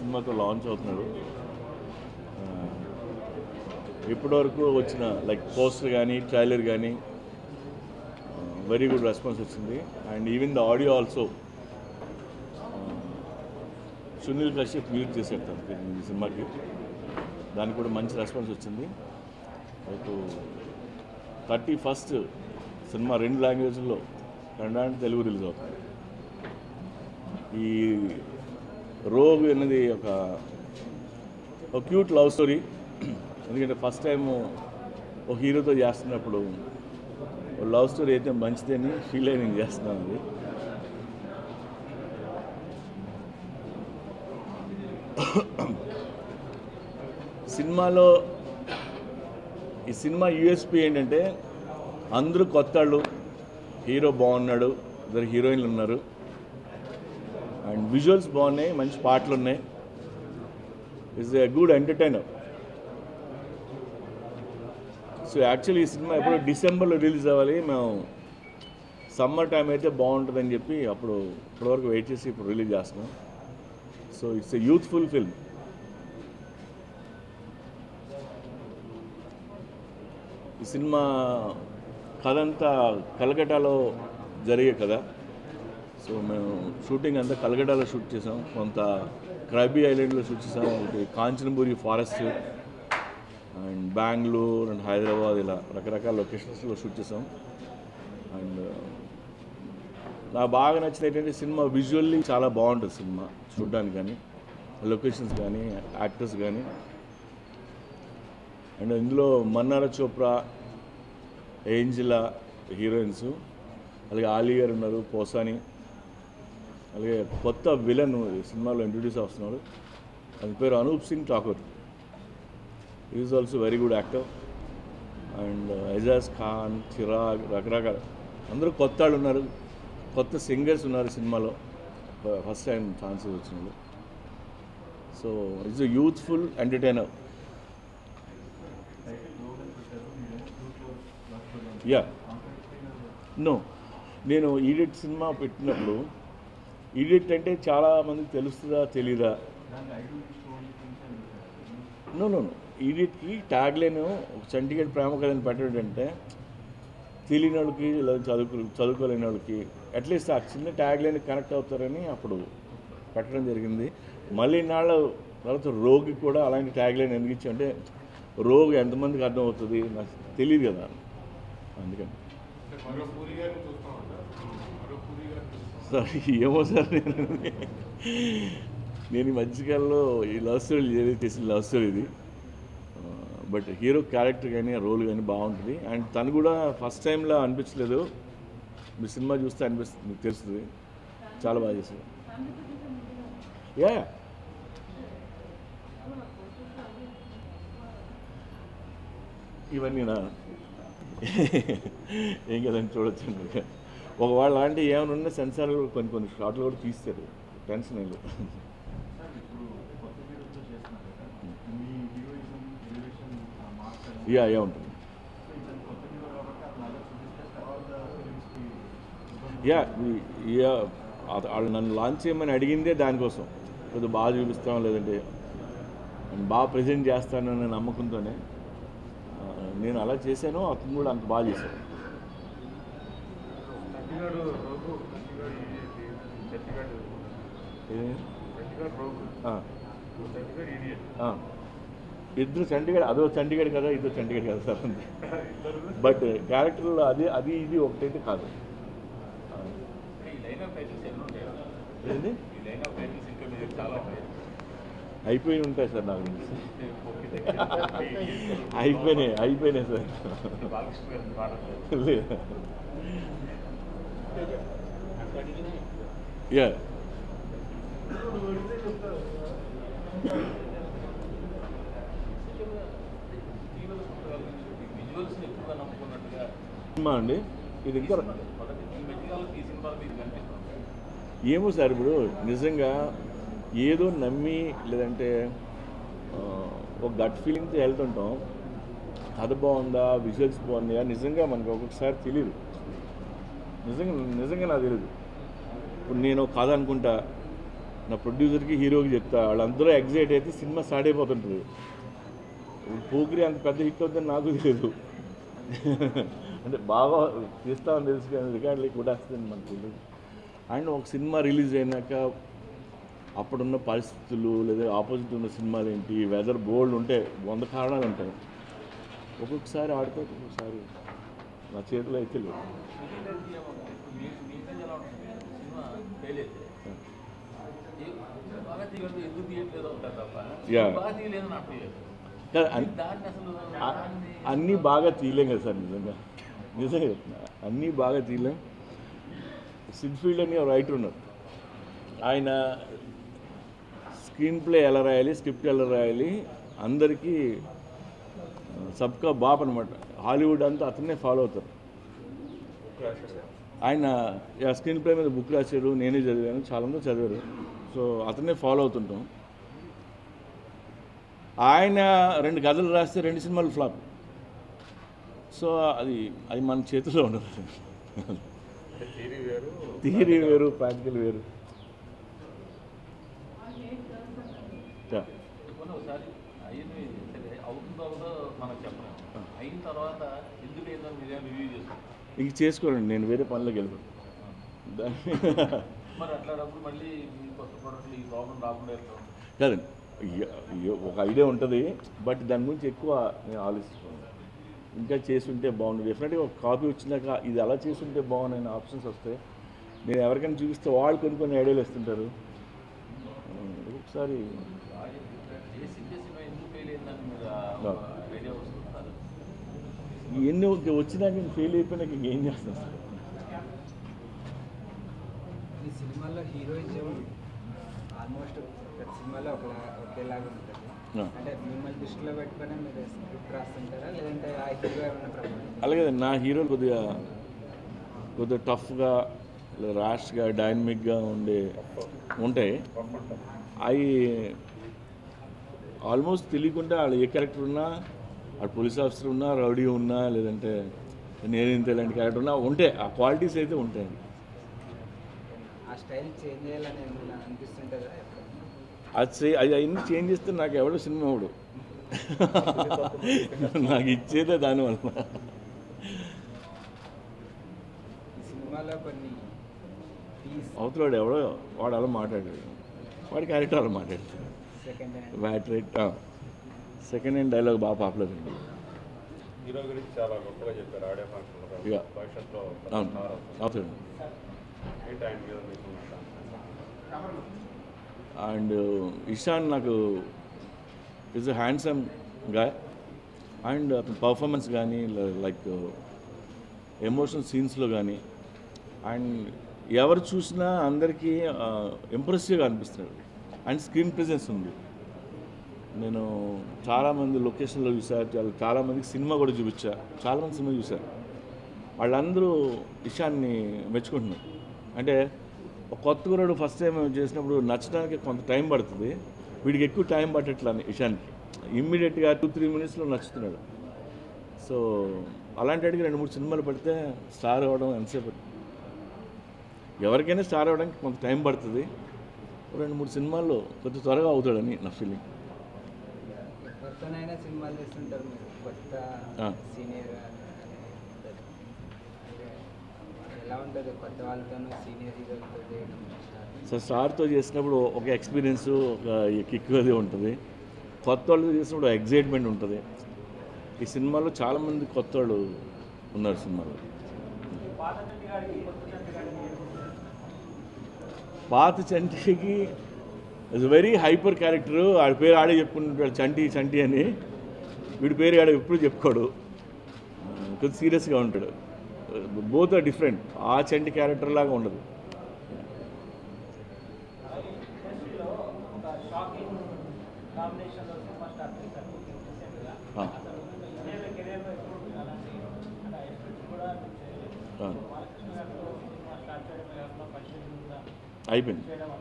సినిమాతో లాంచ్ అవుతున్నాడు ఆ, ఇప్పటివరకు వచ్చిన లైక్ పోస్టర్ కానీ ట్రైలర్ కానీ వెరీ గుడ్ రెస్పాన్స్ వచ్చింది and even the audio also Sunil Kashyap mute చేశాడు తనకి ఈ సినిమాకి దానికి కూడా మంచి రెస్పాన్స్ వచ్చింది రేపు థర్టీ ఫస్ట్ సినిమా రెండు లాంగ్వేజ్లో కన్నడ అండ్ తెలుగు రిలీజ్ అవుతుంది ఈ రోగ్ అనేది ఒక ఒక క్యూట్ లవ్ స్టోరీ ఎందుకంటే ఫస్ట్ టైం ఒక హీరోతో చేస్తున్నప్పుడు లవ్ స్టోరీ అయితే మంచిదని ఫీల్ అయి నేను చేస్తున్నాను అది సినిమాలో ఈ సినిమా యూఎస్పీ ఏంటంటే అందరూ కొత్త వాళ్ళు హీరో బాగున్నాడు ఇద్దరు హీరోయిన్లు ఉన్నారు అండ్ విజువల్స్ బాగున్నాయి మంచి పాటలు ఉన్నాయి it's a good entertainer so actually ఈ సినిమా ఎప్పుడో డిసెంబర్లో రిలీజ్ అవ్వాలి మేము సమ్మర్ టైం అయితే బాగుంటుందని చెప్పి అప్పుడు ఇప్పటివరకు వెయిట్ చేసి ఇప్పుడు రిలీజ్ చేస్తున్నాం so it's a youthful film ఈ సినిమా కథ అంతా కలకటాలో జరిగే కదా సో మేము షూటింగ్ అంతా కలకటాలో షూట్ చేసాం కొంత క్రైబీ ఐలాండ్లో షూట్ చేసాం ఒకటి Kanchanaburi forest and Bengaluru and Hyderabad ఇలా రకరకాల లొకేషన్స్లో షూట్ చేసాం అండ్ నాకు బాగా నచ్చింది ఏంటంటే సినిమా విజువల్లీ చాలా బాగుంటుంది సినిమా చూడడానికి కానీ లొకేషన్స్ కానీ యాక్టర్స్ కానీ అండ్ ఇందులో మన్నారా చోప్రా ఏంజిలా హీరోయిన్స్ అలాగే ఆలీ గారు ఉన్నారు పోసాని అలాగే కొత్త విలన్ ఈ సినిమాలో ఇంట్రడ్యూస్ అవుతున్నారు అది పేరు Anoop Singh Thakur is also very good actor and Ejaz Khan Chirag రకరకాల అందరూ కొత్త వాళ్ళు ఉన్నారు కొత్త సింగర్స్ ఉన్నారు సినిమాలో ఫస్ట్ టైం ఛాన్సెస్ వచ్చినాడు so it's youthful entertainer yeah no నేను ఈడిట్ సినిమా పెట్టినప్పుడు ఈడిట్ అంటే చాలా మందికి తెలుస్తుందా తెలీదా నో నో నో ఈడిట్కి ట్యాగ్ లైన్ ఒక చండీగఢ్ ప్రేమ కథని పెట్టడం అంటే తెలియని వాళ్ళకి లేదా చదువుకు చదువుకోలేని వాళ్ళకి అట్లీస్ట్ ఆ చిన్న ట్యాగ్ లైన్ కనెక్ట్ అవుతారని అప్పుడు పెట్టడం జరిగింది మళ్ళీ నాళ్ళ తర్వాత రోగి కూడా అలాంటి ట్యాగ్ లైన్ ఎందుకు ఇచ్చి అంటే రోగి ఎంతమందికి అర్థమవుతుంది నాకు తెలియదు కదా అందుకని మరో పూరి గారిని చూస్తామంట మరో పూరి గారిని చూస్తాం సార్ ఏమో సార్ నేను నేను ఈ మధ్యకాలంలో ఈ లవ్ స్టోరీ ఏదైతే చేసిన లవ్ స్టోరీ ఇది బట్ హీరో క్యారెక్టర్ కానీ ఆ రోల్ కానీ బాగుంటుంది అండ్ తను కూడా ఫస్ట్ టైంలో అనిపించలేదు మీ సినిమా చూస్తే అనిపిస్తుంది మీకు తెలుస్తుంది చాలా బాగా చేశారు యా ఇవన్నీ నా ఏం కదండి చూడొచ్చు ఒక వాళ్ళు లాంటి ఏమైనా ఉన్న సెన్సార్ కొన్ని కొన్ని షార్ట్లు కూడా తీస్తారు టెన్షన్ ఏం లేదు ఇప్పుడు కొత్త హీరోతో చేస్తున్నారు కదా మీ హీరోయిజం ఎలివేషన్ మార్చాలి యా యా ఉంటుంది ఇతను కొత్త హీరో కాబట్టి అతను అలా చూపిస్తే తర్వాత ఫిలిమ్స్కి యా ఈ- యా అత- వాళ్ళు నన్ను లాంచ్ చేయమని అడిగిందే దానికోసం కొద్దిగా బాగా చూపిస్తాం లేదంటే నేను బాగా ప్రజెంట్ చేస్తానన్న నమ్మకంతోనే ఆ, నేను అలా చేశాను అతను కూడా అంత బాగా చేశాను చండీగఢ్ రోగు చండీగఢ్ ఇది చండీగఢ్ ఏది? చండీగఢ్ రోగు ఆ, చండీగఢ్ ఇడియట్ ఆ. ఇద్దరు చండీగఢ్ అదో చండీగఢ్ కదా ఇద్దరు చండీగఢ్ కదా సార్ అంతే బట్ క్యారెక్టర్లో అది అది ఇది ఒకటైతే కాదు ఆ, ఈ లైన్ ఆఫ్ టైటిల్స్ ఎన్ని ఉంటాయో ఏంది ఈ లైన్ ఆఫ్ టైటిల్స్ ఇంకా మీద చాలా ఉంటాయి అయిపోయి ఉంటాయి సార్ నాకు తెలిసి ఓకే దగ్గర అయిపోయినాయి అయిపోయినాయి సార్ బాలకృష్ణ గారిని పాడలేదు లేదు యా విజువల్స్ని ఎక్కువగా నమ్ముకున్నట్టుగా సినిమా అండి ఇది ఇంకా మొదటి ఈ మధ్యకాలంలో ఈ సినిమాలో మీకు కనిపిస్తుంది ఏమో సార్ ఇప్పుడు నిజంగా ఏదో నమ్మి లేదంటే ఆ, ఒక గట్ ఫీలింగ్తో వెళ్తుంటాం కథ బాగుందా విజువల్స్ బాగున్నాయా నిజంగా మనకు ఒక్కొక్కసారి తెలియదు నిజంగా నిజంగా నాకు తెలియదు ఇప్పుడు నేను ఒక కథ అనుకుంటా నా ప్రొడ్యూసర్కి హీరోకి చెప్తా వాళ్ళందరూ ఎగ్జైట్ అయితే సినిమా స్టార్ట్ అయిపోతుంటుంది పోకిరి అంత పెద్ద హిట్ అవుతుందని నాకు తెలియదు అంటే బాగా తీస్తామని తెలుసు కానీ రికార్డులు కూడా వస్తుంది మనకు తెలియదు అండ్ ఒక సినిమా రిలీజ్ అయినాక అప్పుడున్న పరిస్థితులు లేదా ఆపోజిట్ ఉన్న సినిమాలు ఏంటి వెదర్ బోల్డ్ ఉంటే వంద కారణాలు ఉంటాయి ఒక్కొక్కసారి ఆడితే ఒక్కొక్కసారి నా చేతిలో అయితే లేదు Yeah. కాదు, అన్- అ- అన్నీ బాగా తీయలేం కదా సార్ నిజంగా నిజంగా చెప్తున్నా అన్నీ బాగా తీయలేం సిడ్ఫీల్డ్ అని రైటర్ ఉన్నారు ఆయన స్క్రీన్ ప్లే ఎలా రాయాలి స్క్రిప్ట్ ఎలా రాయాలి అందరికీ సబ్కా బాప్ అనమాట హాలీవుడ్ అంతా అతన్నే ఫాలో అవుతారు ఆయన యా, స్క్రీన్ ప్లే మీద బుక్ రాశారు నేనే చదివాను చాలామంది చదివారు సో అతన్నే ఫాలో అవుతుంటాం ఆయన రెండు కథలు రాస్తే రెండు సినిమాలు ఫ్లాప్ సో అది అది మన చేతిలో ఉండదు థీరీ వేరు థియరీ వేరు ప్రాక్టికల్ వేరు యా. కొన్ని ఒకసారి అయ్యింది సరే అవుతుందో అవుతుందో మనకు చెప్పలేము అయిన తర్వాత ఎందుకు ఏందో మీరేం రివ్యూ చేసుకోండి ఇంక చేసుకోండి నేను వేరే పనిలోకి వెళ్ళిపోతాను దాన్ని మరి అట్లాడప్పుడు మళ్ళీ మీ కొత్త ప్రోడక్ట్లు ఈ ప్రాబ్లం రాకుండా ఎట్లా ఉంటుంది? కాదండి ఇయ- ఇయ- ఒక ఐడియా ఉంటుంది బట్ దాని గురించి ఎక్కువ నేను ఆలోచిస్తాను ఇంకా చేస్తుంటే బాగుండు డెఫినెట్గా ఒక కాపీ వచ్చినాక ఇది అలా చేస్తుంటే బాగున్నాయి ఆప్షన్స్ వస్తాయి నేను ఎవరికైనా చూపిస్తే వాళ్ళు కొన్ని కొన్ని ఐడియాలు ఇస్తుంటారు ఒకసారి చేసి చేసి ఎందుకు ఫెయిల్ అయిందని మీరు ఆ. ఐడియా వస్తుంటారు ఎన్ని వచ్చినాక నేను ఫెయిల్ అయిపోయినాక ఇంకేం చేస్తాను సార్ ఈ సినిమాలో హీరోయిజం ఆల్మోస్ట్ ప్రతి సినిమాలో ఒకలా ఒకేలాగా ఉంటుంది ఆ. అంటే మిమ్మల్ని దృష్టిలో పెట్టుకొని మీరు స్క్రిప్ట్ రాస్తుంటారా లేదంటే ఆ హీరో ఏమైనా ప్రభావం అలాగే నా హీరోలు కొద్దిగా కొద్దిగా టఫ్గా లేదా ర్యాష్గా డైనమిక్గా ఉండే ఉంటాయి అవి ఆల్మోస్ట్ తెలియకుండా వాళ్ళు ఏ క్యారెక్టర్ ఉన్నా వాళ్ళు పోలీస్ ఆఫీసర్ ఉన్నా రౌడీ ఉన్నా లేదంటే నేనేంత ఇలాంటి క్యారెక్టర్ ఉన్నా ఉంటాయి ఆ క్వాలిటీస్ అయితే ఉంటాయి ఆ స్టైల్ చేంజ్ చేయాలని ఏమైనా అనిపిస్తుంటుందా ఎప్పుడైనా? అది చే- అది అవన్నీ చేంజ్ చేస్తే నాకు ఎవడు సినిమా ఎవడు నాకు ఇచ్చేదే దానివల్ల ఈ సినిమాలో కొన్ని పీస్ అవతలాడు ఎవడో వాడు అలా మాట్లాడాడు వాడి క్యారెక్టర్ అలా మాట్లాడాడు second hand what rate second hand dialogue బాగా పాపులర్ అండి హీరో గురించి చాలా గొప్పగా చెప్పారు ఆడియో ఫంక్షన్లో Yeah. భవిష్యత్తులో అవును అవుతాడు ఏంటి ఆయన మీద మీకు అండ్ ఇషాన్ నాకు is a handsome guy and అతని పర్ఫార్మెన్స్ కానీ లైక్ ఎమోషనల్ సీన్స్లో కానీ అండ్ ఎవరు చూసినా అందరికీ ఇంప్రెసివ్గా అనిపిస్తున్నాడు అండ్ స్క్రీన్ ప్రెజెన్స్ ఉంది నేను చాలామంది లొకేషన్లో చూసా చాలా చాలామందికి సినిమా కూడా చూపించా చాలామంది సినిమా చూశారు వాళ్ళందరూ ఇషాన్ని మెచ్చుకుంటున్నారు అంటే ఒక కొత్త కుర్రాడు ఫస్ట్ టైం చేసినప్పుడు నచ్చడానికి కొంత టైం పడుతుంది వీడికి ఎక్కువ టైం పట్టట్లా ఇషాన్కి ఇమ్మీడియట్గా టూ త్రీ మినిట్స్లో నచ్చుతున్నాడు సో అలాంటి వాడికి రెండు మూడు సినిమాలు పడితే స్టార్ అవ్వడం ఎంతసేపు పడుతుంది? ఎవరికైనా స్టార్ అవ్వడానికి కొంత టైం పడుతుంది రెండు మూడు సినిమాల్లో కొంచెం త్వరగా అవుతాడని నా ఫీలింగ్ కొత్తనైనా సినిమాలు చేస్తుంటారు మీరు కొత్త ఆ. సీనియర్ ఎలా ఉంటుంది కొత్త వాళ్ళతోనూ సీనియర్ హీరోలతో చేయడం సో స్టార్తో చేసినప్పుడు ఒక ఎక్స్పీరియన్స్ ఒక కిక్ అది ఉంటుంది కొత్త వాళ్ళతో చేసినప్పుడు ఎగ్జైట్మెంట్ ఉంటుంది ఈ సినిమాలో చాలామంది కొత్త వాళ్ళు ఉన్నారు సినిమాలో పాత చంటికి ఇస్ వెరీ హైపర్ క్యారెక్టర్ ఆడి పేరు ఆడే చెప్పుకుంటాడు చంటి చంటి అని వీడి పేరు ఆడ ఎప్పుడు చెప్పుకోడు కొంచెం సీరియస్గా ఉంటాడు బోత్ ఆర్ డిఫరెంట్ ఆ చంటి క్యారెక్టర్ లాగా ఉండదు ఆ. ఆ. అయిపోయింది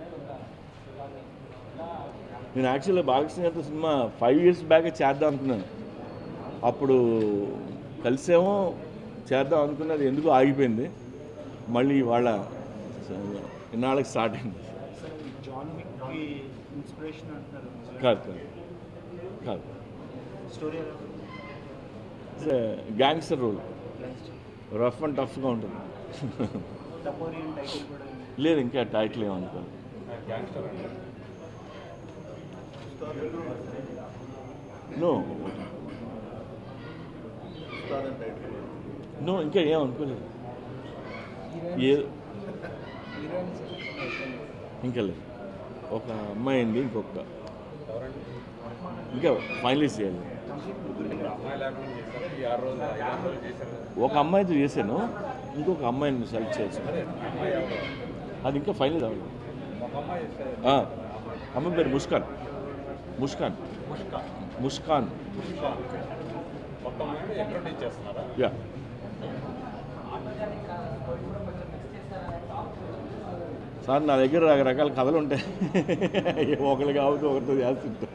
నేను యాక్చువల్గా బాలకృష్ణ గారితో సినిమా ఫైవ్ ఇయర్స్ బ్యాక్ చేద్దాం అనుకున్నాను అప్పుడు కలిసేమో చేద్దాం అనుకున్నది ఎందుకు ఆగిపోయింది మళ్ళీ వాళ్ళ ఇన్నాళ్ళకి స్టార్ట్ అయింది సార్ ఈ జాన్ విక్ రాక్కి ఇన్స్పిరేషన్ అంటున్నారు కాదు కాదు కాదు story gangster role rough and టఫ్గా ఉంటుంది టపోరియన్ టైటిల్ కూడా లేదు ఇంకా టైటిల్ ఏమనుకోలేదు గ్యాంగ్స్టర్ అండి నో ఉస్తాద్ అని టైటిల్ నో ఇంకా ఏం అనుకోలేదు ఏ హీరోయిన్స్ ఇంకా లేదు ఒక అమ్మాయి అండి ఇంకొక ఇంకా ఫైనలైజ్ చేయాలి అమ్మాయి లేకుండా చేశారు ఈ ఆరు రోజులు ఐదు ఆరు రోజులు చేశారు కదా. ఒక అమ్మాయితో చేశాను ఇంకొక అమ్మాయిని సెలెక్ట్ చేయాల్సి ఉంది. అమ్మాయి ఎవరు అది ఇంకా ఫైనల్ అవ్వలేదు ఒక అమ్మాయి చేస్తే ఆ, అమ్మాయి పేరు ముస్కాన్ ముస్కాన్ ముష్కా ముస్కాన్ ముష్కా మొత్తం మీద ఎక్కడ టీచ్ చేస్తున్నారా యా సార్ నా దగ్గర రకరకాల కథలు ఉంటాయి ఒకరు కాబట్టి ఒకరితో చేస్తుంటాం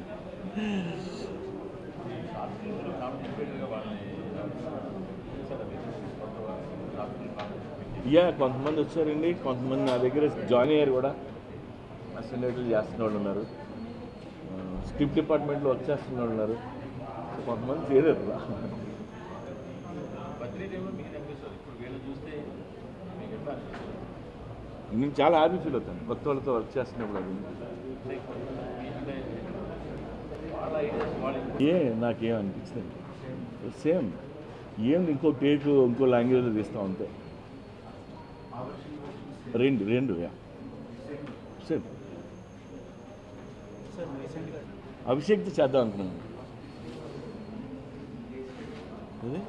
యా కొంతమంది వచ్చారండి కొంతమంది నా దగ్గర జాయిన్ అయ్యారు కూడా అసిస్టెంట్లు చేస్తున్న వాళ్ళు ఉన్నారు స్క్రిప్ట్ డిపార్ట్మెంట్లో వచ్చేస్తున్న వాళ్ళు ఉన్నారు సో కొంతమంది చేయలేరు బద్రీ టైంలో మీరు అనిపిస్తుంది ఇప్పుడు వీళ్ళు చూస్తే మీకు ఎట్లా అనిపిస్తుంది నేను చాలా హ్యాపీ ఫీల్ అవుతాను కొత్త వాళ్ళతో వర్క్ చేస్తున్నప్పుడు అది అంటే అంటే వాళ్ళ ఐడియాస్ వాళ్ళ ఏ నాకేం అనిపించింది సేమ్ ఏం ఇంకో టేక్ ఇంకో లాంగ్వేజ్లో తీస్తాం అంతే రెండు రెండు యా సేమ్ సార్ రీసెంట్గా అభిషేక్తో చేద్దాం అనుకున్నాను అది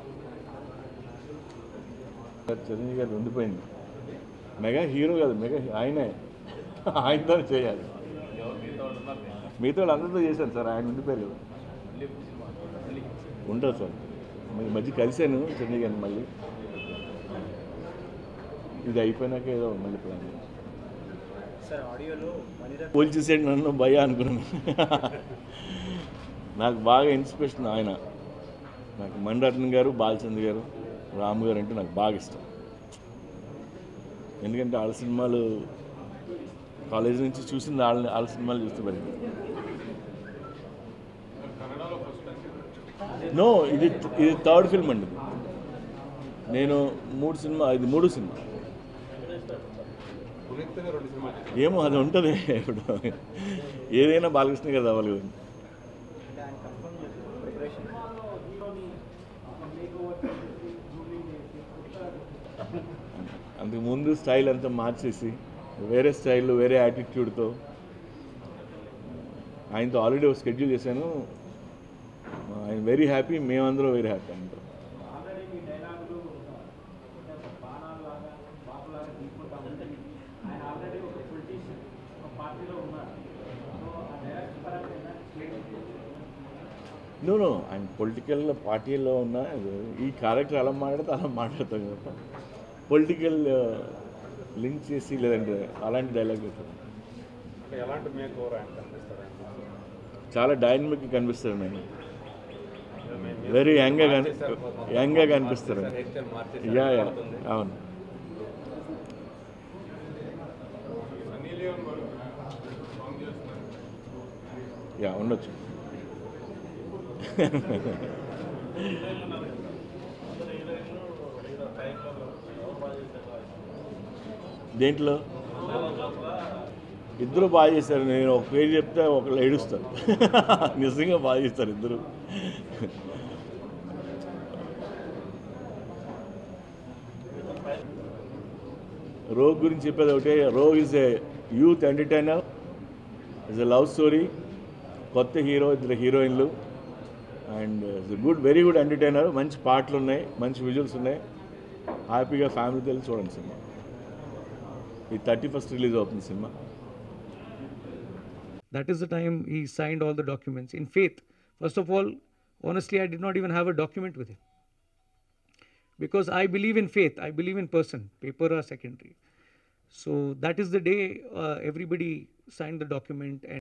చిరంజీవి గారు ఉండిపోయింది మెగా హీరో కాదు మెగా హీ- ఆయనే ఆయనతో చేయాలి ఎవరు మిగతా వాళ్ళు ఉన్నారు నేను. మిగతా వాళ్ళు అందరితో చేశాను సార్ ఆయన ఉండిపోయారు కదా మళ్ళీ సినిమా మళ్ళీ ఉంటుంది సార్ ఈ మధ్య కలిశాను చిరంజీవి గారిని మళ్ళీ ఇది అయిపోయినాక ఏదో మళ్ళీ ప్లాన్ సార్ ఆడియోలో మణిరత్నం పోల్చేసాడు నన్ను భయ అనుకున్నాను నాకు బాగా ఇన్స్పిరేషన్ ఆయన నాకు మణిరత్నం గారు బాలచంద్ర గారు రాము గారు అంటే నాకు బాగా ఇష్టం ఎందుకంటే వాళ్ళ సినిమాలు కాలేజ్ నుంచి చూసింది వాళ్ళ వాళ్ళ సినిమాలు చూస్తూ పెరిగింది కన్నడలో ఫస్ట్ టైం నో ఇది ఇది థర్డ్ ఫిల్మ్ అండి ఇది. నేను మూడు సినిమా ఇది మూడు సినిమా పునీత్తోనే రెండు సినిమాలు చేశారు ఏమో అది ఉంటుంది ఇప్పుడు ఏదైనా బాలకృష్ణ గారు అవ్వాలి కదా అంటే ఆయన కన్ఫర్మ్ చేశారు ప్రిపరేషన్ అందుకు ముందు స్టైల్ అంతా మార్చేసి వేరే స్టైల్లో వేరే యాటిట్యూడ్తో ఆయనతో ఆల్రెడీ ఒక షెడ్యూల్ చేశాను ఆయన వెరీ హ్యాపీ మేమందరం వెరీ హ్యాపీ అంటాం నో నో ఆయన పొలిటికల్ పార్టీలో ఉన్న ఈ క్యారెక్టర్ ఎలా మాట్లాడితే అలా మాట్లాడతాం కదా పొలిటికల్ లింక్ చేసి లేదంటే అలాంటి డైలాగ్ పెట్టారు అంటే ఎలాంటి మేక్ ఓవర్ ఆయన కనిపిస్తారు ఆయన చాలా డైనమిక్ కనిపిస్తారు ఆయన వెరీ యంగ్గా కని యంగ్గా కనిపిస్తారు హెయిర్ స్టైల్ మార్చేసి యా యా అవును సన్నీ లియోన్ గారు సాంగ్ చేస్తున్నారు యా ఉండొచ్చు దేంట్లో ఇద్దరు బాగా చేశారు నేను ఒక పేరు చెప్తే ఒకళ్ళు ఏడుస్తారు నిజంగా బాగా చేస్తారు ఇద్దరు రోగ్ గురించి చెప్పేది ఒకటే Rogue is a youth entertainer is a love story కొత్త హీరో ఇద్దరు హీరోయిన్లు and it's good very good entertainer మంచి పాటలు ఉన్నాయి మంచి విజువల్స్ ఉన్నాయి హ్యాపీగా ఫ్యామిలీతో వెళ్ళి చూడండి సినిమా ఈ థర్టీ ఫస్ట్ రిలీజ్ అవుతుంది cinema That is the time he signed all the documents. In faith, first of all, honestly, I did not even have a document with him. Because I believe in faith, I believe in person, paper are secondary. So that is the day uh, everybody signed the document. And